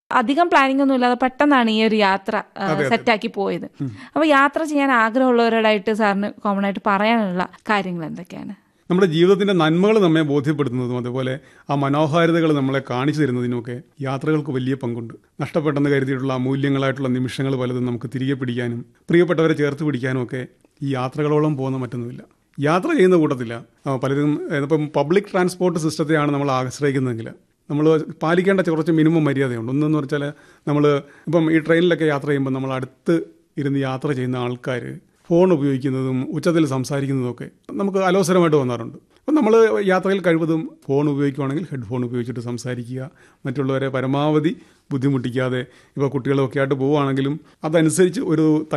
അധികം പ്ലാനിംഗ് ഒന്നും ഇല്ലാതെ പെട്ടെന്നാണ് ഈ ഒരു യാത്ര ആ, അതെ, അതെ. സെറ്റാക്കി പോയത് അപ്പോൾ യാത്ര ചെയ്യാൻ ആഗ്രഹമുള്ളവരോടായിട്ട് സാറിന് കോമൺ ആയിട്ട് പറയാനുള്ള കാര്യങ്ങൾ എന്തൊക്കെയാണ് നമ്മുടെ ജീവിതത്തിന്റെ നന്മകൾ നമ്മെ ബോധ്യപ്പെടുത്തുന്നതും അതുപോലെ ആ മനോഹാരിതകൾ നമ്മളെ കാണിച്ചു തരുന്നതിനുമൊക്കെ യാത്രകൾക്ക് വലിയ പങ്കുണ്ട് നഷ്ടപ്പെട്ടെന്ന് കരുതിയിട്ടുള്ള അമൂല്യങ്ങളായിട്ടുള്ള നിമിഷങ്ങൾ പലതും നമുക്ക് തിരികെ പിടിക്കാനും പ്രിയപ്പെട്ടവരെ ചേർത്ത് പിടിക്കാനും ഒക്കെ ഈ യാത്രകളോളം പോകുന്ന മറ്റൊന്നുമില്ല യാത്ര ചെയ്യുന്ന കൂട്ടത്തില്ല ആ, പലരും ഏ, ഇപ്പം പബ്ലിക് ട്രാൻസ്പോർട്ട് സിസ്റ്റത്തെയാണ് നമ്മൾ ആശ്രയിക്കുന്നതെങ്കിൽ നമ്മൾ പാലിക്കേണ്ട കുറച്ച് മിനിമം മര്യാദയുണ്ട് ഒന്നെന്ന് വെച്ചാൽ നമ്മൾ ഇപ്പം ഈ ട്രെയിനിലൊക്കെ യാത്ര ചെയ്യുമ്പോൾ നമ്മൾ അടുത്ത് ഇരുന്ന് യാത്ര ചെയ്യുന്ന ആൾക്കാർ ഫോൺ ഉപയോഗിക്കുന്നതും ഉച്ചത്തിൽ സംസാരിക്കുന്നതും ഒക്കെ നമുക്ക് അലോസരമായിട്ട് തോന്നാറുണ്ട് അപ്പം നമ്മൾ യാത്രയിൽ കഴിവതും ഫോൺ ഉപയോഗിക്കുകയാണെങ്കിൽ ഹെഡ്ഫോൺ ഉപയോഗിച്ചിട്ട് സംസാരിക്കുക മറ്റുള്ളവരെ പരമാവധി ബുദ്ധിമുട്ടിക്കാതെ ഇപ്പോൾ കുട്ടികളൊക്കെ ആയിട്ട് പോവുകയാണെങ്കിലും അതനുസരിച്ച് ഒരു